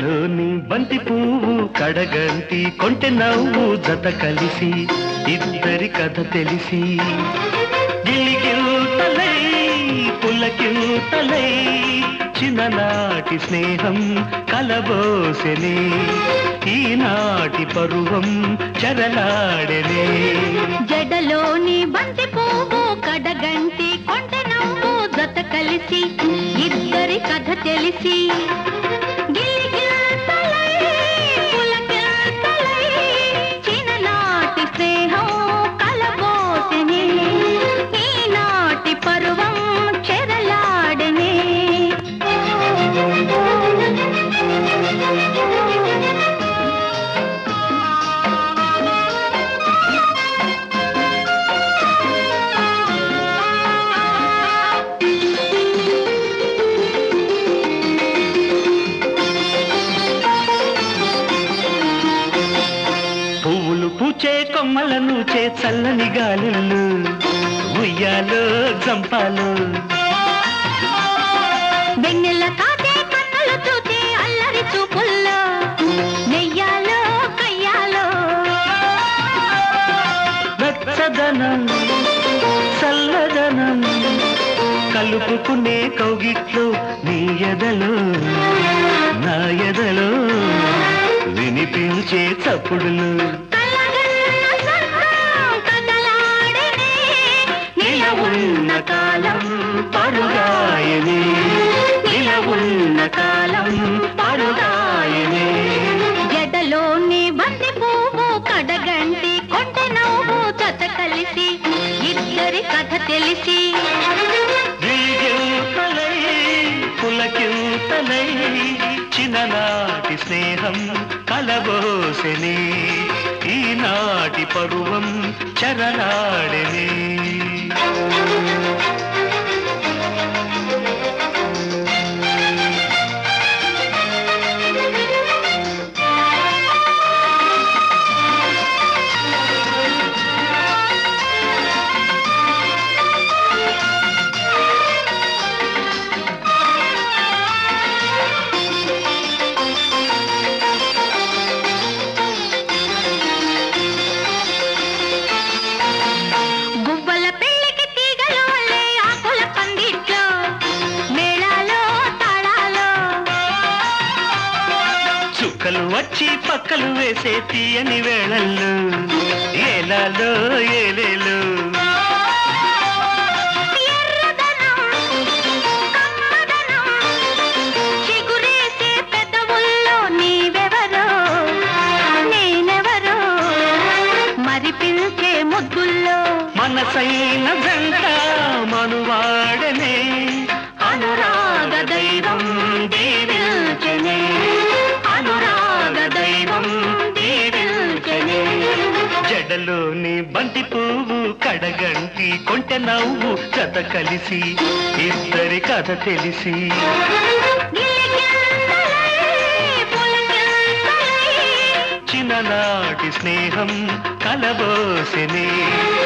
జడలోని బంతి పువ్వు కడగంటి కొంటె నవ్వు జత కలిసి ఇద్దరి కథ తెలిసి గిలిగిల్తలై పులకిల్తలై చిన్ననాటి స్నేహం కలబోసెనే ఈనాటి పరువం చెరలాడెనే జడలోని బంతి పువ్వు కడగంటి కొంట నవ్వు జత కలిసి ఇద్దరి కథ తెలిసి గిలిగిల్తలై, పులకిల్తలై, చిన్ననాటి స్నేహం కలబోసెనే, ఈనాటి పరువం చెరలాడెనే పువ్వులు పూచే కొమ్మలను చే చల్లని గాలులు ఉయ్యాలో జంపాలు వెన్నెల కాదే కన్నులు చూచే అల్లరి చూపుల్లో నెయ్యాలో కయ్యాలో వెచ్చదనం చల్లదనం కలుపుకునే కౌగిట్లు నీ ఎదలో నా ఎదలో వినిపించే చప్పుడులు కలగన్న స్వర్గం కదలాడెనే, నిల ఉన్న కాలం పరుగాయనే నిల ఉన్న కాలం పరుగాయనే జడలోని బంతి పువ్వు కడగంటి కొంట నవ్వు జత కలిసి ఇద్దరి కథ తెలిసి గిల్గిల్తలై పులకిల్తలై చిన్ననాటి స్నేహం కలబోసెనే ఈనాటి పరువం చరనాడెనే గువ్వల పెళ్లికి తీగలు అల్లే ఆకుల పందిట్లో మేళాలో తాళాలో చుక్కలు వచ్చి పక్కలు వేసే తీయని వేళల్లో ఏలాలో ఏలేలు ఎర్రదనం, కమ్మదనం, చిగురేసే పెదవుల్లో నీవెవరో, నేనెవరో, మరి పిలిచే ముద్దుల్లో మనసైన జంట మనువాడనే అనురాగ దైవం దీవిల్చనే అనురాగ దైవం దీవిల్చనే జడలోని బంతి పువ్వు కడగంటి కొంటె నవ్వు జత కలిసి ఇద్దరి కథ తెలిసి గిలిగిల్తలై, పులకిల్తలై, చిన్ననాటి స్నేహం కలబోసెనే